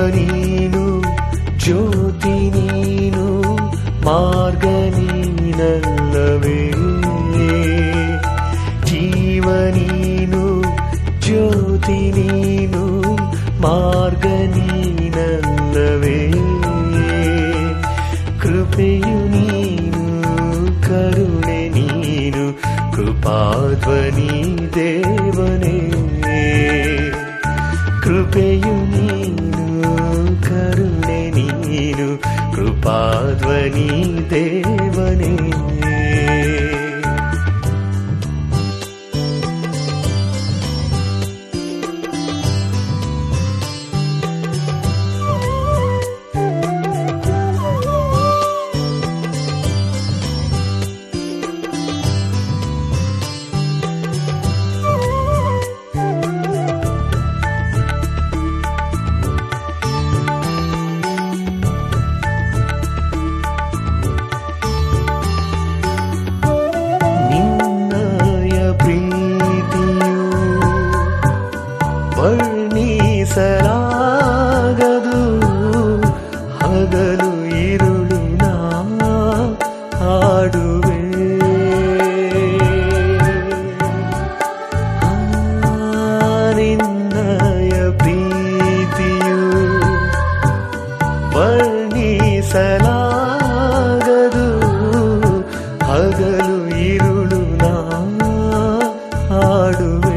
ನೀನು ಜ್ಯೋತಿ ನೀನು ಮಾರ್ಗ ನೀನಲ್ಲವೇ ಜೀವ ನೀನು ಜ್ಯೋತಿ ನೀನು ಮಾರ್ಗ ನೀನಲ್ಲವೇ ಕೃಪೆಯು ನೀನು ಕರುಣೆ ನೀನು ಕೃಪಾಧ್ವನಿ ದೇವನೇ ಕೃಪೆಯು ನೀನು ಕರುಣೆ ನೀನು ಕೃಪಾಧ್ವನಿ ದೇವನೇ ನಿನ್ನಯ ಪ್ರೀತಿಯು ವರ್ಣಿಸಲಾಗದು ಹಗಲು ಇರುಳು ನಾ ಹಾಡುವೆ ಆ, ನಿನ್ನಯ ಪ್ರೀತಿಯು ವರ್ಣಿಸಲಾಗದು ಹಗಲು ಇರುಳು ನಾ ಹಾಡುವೆ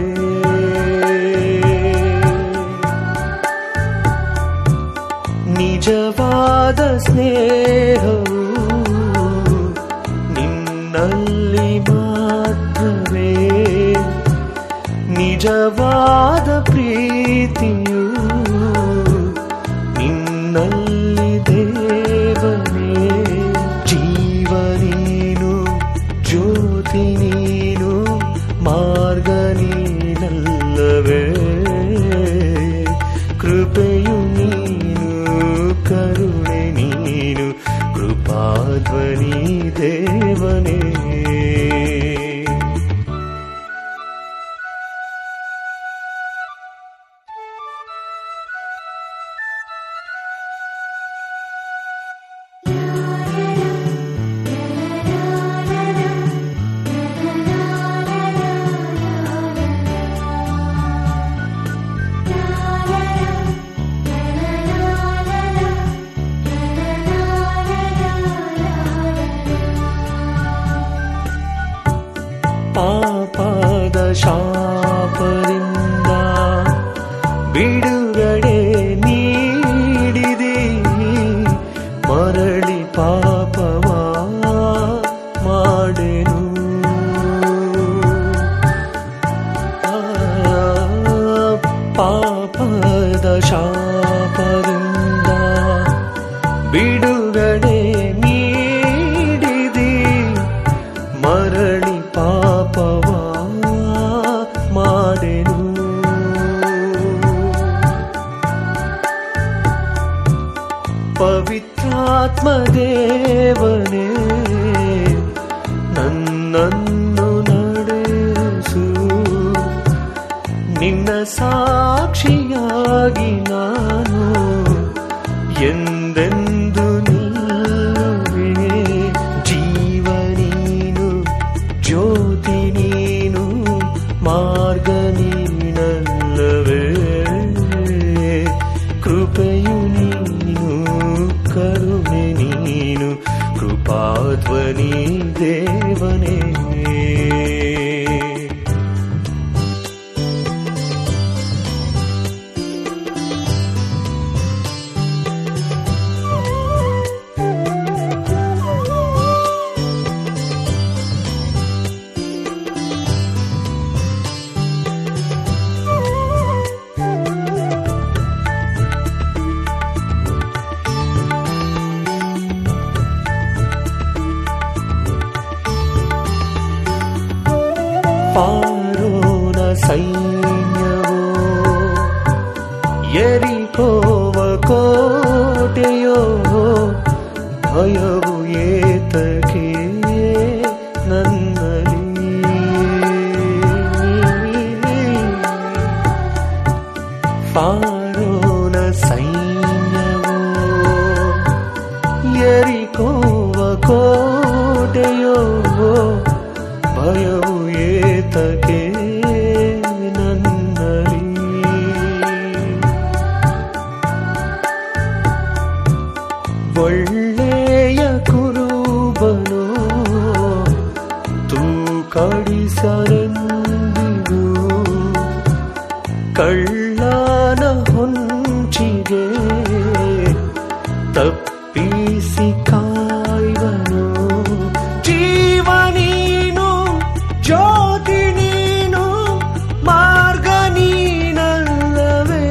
ನಿಜವಾದ ಸ್ನೇಹವು ನಿನ್ನಲ್ಲಿ ಮಾತ್ರವೇ ನಿಜವಾದ ಪ್ರೀತಿಯು ನಿನ್ನಲ್ಲಿ ದೇವನೇ ಜೀವ ನೀನು ಜ್ಯೋತಿ ನೀನು ಮಾರ್ಗ ನೀನಲ್ಲವೇ ಕೃಪೆಯು ನೀನು ಕರುಣೆ ನೀನು ಕೃಪಾಧ್ವನಿ ದೇವನೇ ಪಾಪದ ಶಾಪದಿಂದ ಬಿಡುಗಡೆ ನೀಡಿದಿ ಮರಳಿ ಪಾಪವ ಮಾಡೆನು ಆ, ಪಾಪದ ಶಾಪದಿಂದ ಬಿಡುಗಡೆ ನೀಡಿದಿ ಮರಳಿ ಪಾಪವ ಮಾಡೆನು ಪವಿತ್ರಾತ್ಮ ದೇವನೇ ನನ್ನನ್ನು ನಡೆಸು ನಿನ್ನ ಸಾಕ್ಷಿಯಾಗಿ ನಾನು ಎಂದೆಂದು ನಿಲ್ಲುವೆ ಜೀವ ನೀನು ಜ್ಯೋತಿ ನೀನು ಮಾರ್ಗ ನೀನಲ್ಲವೇ ಕೃಪೆಯು ನೀನು ಕರುಣೆ ನೀನು ಕೃಪಾಧ್ವನಿ ದೇವನೇ ಪಾರೋನ ಸೈನ್ಯವೋ ಎರಿಕೋವ ಕೋಟೆಯೋ ಭಯವು ಏತಕ್ಕೆ ನನ್ನಲ್ಲಿ ಪಾರೋನ ಸೈನ್ಯ ನಿನಗೆ ತಪ್ಪಿಸಿ ಕಾಯುವನು ಜೀವ ನೀನು ಜ್ಯೋತಿ ನೀನು ಮಾರ್ಗ ನೀನಲ್ಲವೇ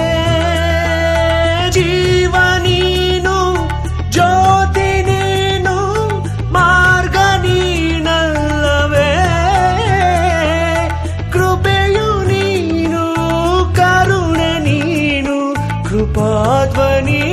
ಜೀವ ನೀನು ಜ್ಯೋತಿ ನೀನು ಮಾರ್ಗ ನೀನಲ್ಲವೇ ಕೃಪೆಯು ನೀನು ಕರುಣೆ ನೀನು ಕೃಪಾಧ್ವನಿ